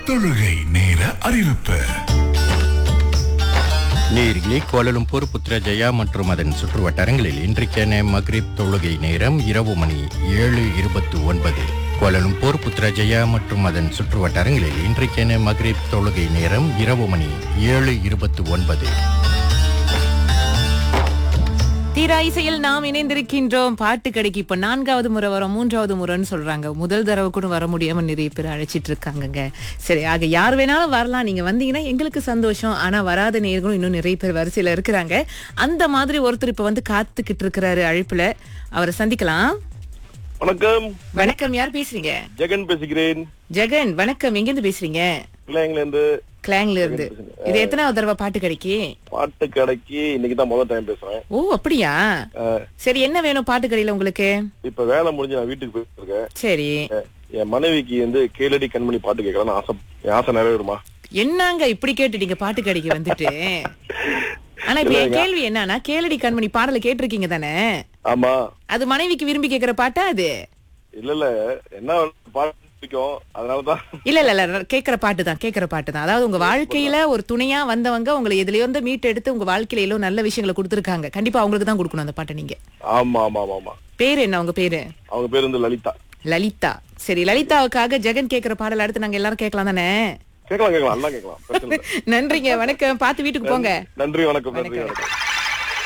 தொழுகை நேர அறிவிப்பு நேரிலே கோலலும்பூர் புத்ரஜயா மற்றும் அதன் சுற்று வட்டாரங்களில் இன்றைக்கான மக்ரிப் தொழுகை நேரம் இரவு மணி ஏழு இருபத்தி ஒன்பது கோலலும்பூர் புத்ரஜயா மற்றும் அதன் சுற்று வட்டாரங்களில் இன்றைக்கான மக்ரிப் தொழுகை நேரம் இரவு மணி ஏழு இருபத்தி ஒன்பது தீரா இசையில் நாம் இணைந்திருக்கின்றோம் பாட்டு கடைக்கு இப்ப நான்காவது முறை வரோம் மூன்றாவது முறைன்னு சொல்றாங்க முதல் தடவை கூட வர முடியாம நிறைய பேர் அழைச்சிட்டு இருக்காங்கங்க சரி ஆக யார் வேணாலும் வரலாம் நீங்க வந்தீங்கன்னா எங்களுக்கு சந்தோஷம் ஆனா வராத நேர்களும் இன்னும் நிறைய பேர் வரிசையில இருக்கிறாங்க அந்த மாதிரி ஒருத்தர் இப்ப வந்து காத்துக்கிட்டு இருக்கிறாரு அழைப்புல அவரை சந்திக்கலாம் வணக்கம் வணக்கம் யார் பேசுறீங்க ஜெகன் பேசுகிறேன் ஜெகன் வணக்கம் எங்க இருந்து பேசுறீங்க பிள்ளைங்கள இருந்து கிளாங்ல இருந்து இது எத்தனாவது தடவை பாட்டு கடைக்கு பாட்டு கடைக்கு இன்னைக்கு தான் முதல் டைம் பேசுறேன் ஓ அப்படியா அஹ், சரி என்ன வேணும் பாட்டு கடையில உங்களுக்கு இப்ப வேலை முடிஞ்சு நான் வீட்டுக்கு போயிட்டு இருக்கேன் சரி அஹ், என் மனைவிக்கு வந்து கேளடி கண்மணி பாட்டு கேட்கலாம்னு ஆசை என் ஆசை நிறைவேறுமா என்னங்க இப்படி கேட்டுட்டீங்க பாட்டு கடைக்கு வந்துட்டு ஆனா இப்ப என் கேள்வி என்னன்னா கேளடி கண்மணி பாடலை கேட்டிருக்கீங்க தானே ஆமா அது மனைவிக்கு விரும்பி கேக்குற பாட்டா அது இல்ல இல்ல என்ன பாட்டு பிடிக்கும் அதனாலதான் இல்ல இல்ல இல்ல கேக்குற பாட்டு தான் கேக்குற பாட்டு தான் அதாவது உங்க வாழ்க்கையில ஒரு துணையா வந்தவங்க உங்களை எதுலயோ இருந்து மீட்டு எடுத்து உங்க வாழ்க்கையில எல்லாம் நல்ல விஷயங்களை கொடுத்துருக்காங்க கண்டிப்பா அவங்களுக்கு தான் கொடுக்கணும் அந்த பாட்டை நீங்க ஆமா ஆமா ஆமா ஆமா பேரு என்ன உங்க பேரு அவங்க பேர் வந்து லலிதா லலிதா சரி லலிதாவுக்காக ஜெகன் கேக்குற பாடல் அடுத்து நாங்க எல்லாரும் கேட்கலாம் தானே கேட்கலாம் கேட்கலாம் எல்லாம் கேட்கலாம் பிரச்சனை இல்ல. நன்றிங்க வணக்கம் பார்த்து வீட்டுக்கு போங்க நன்றி வணக்கம் நன்றி வணக்கம்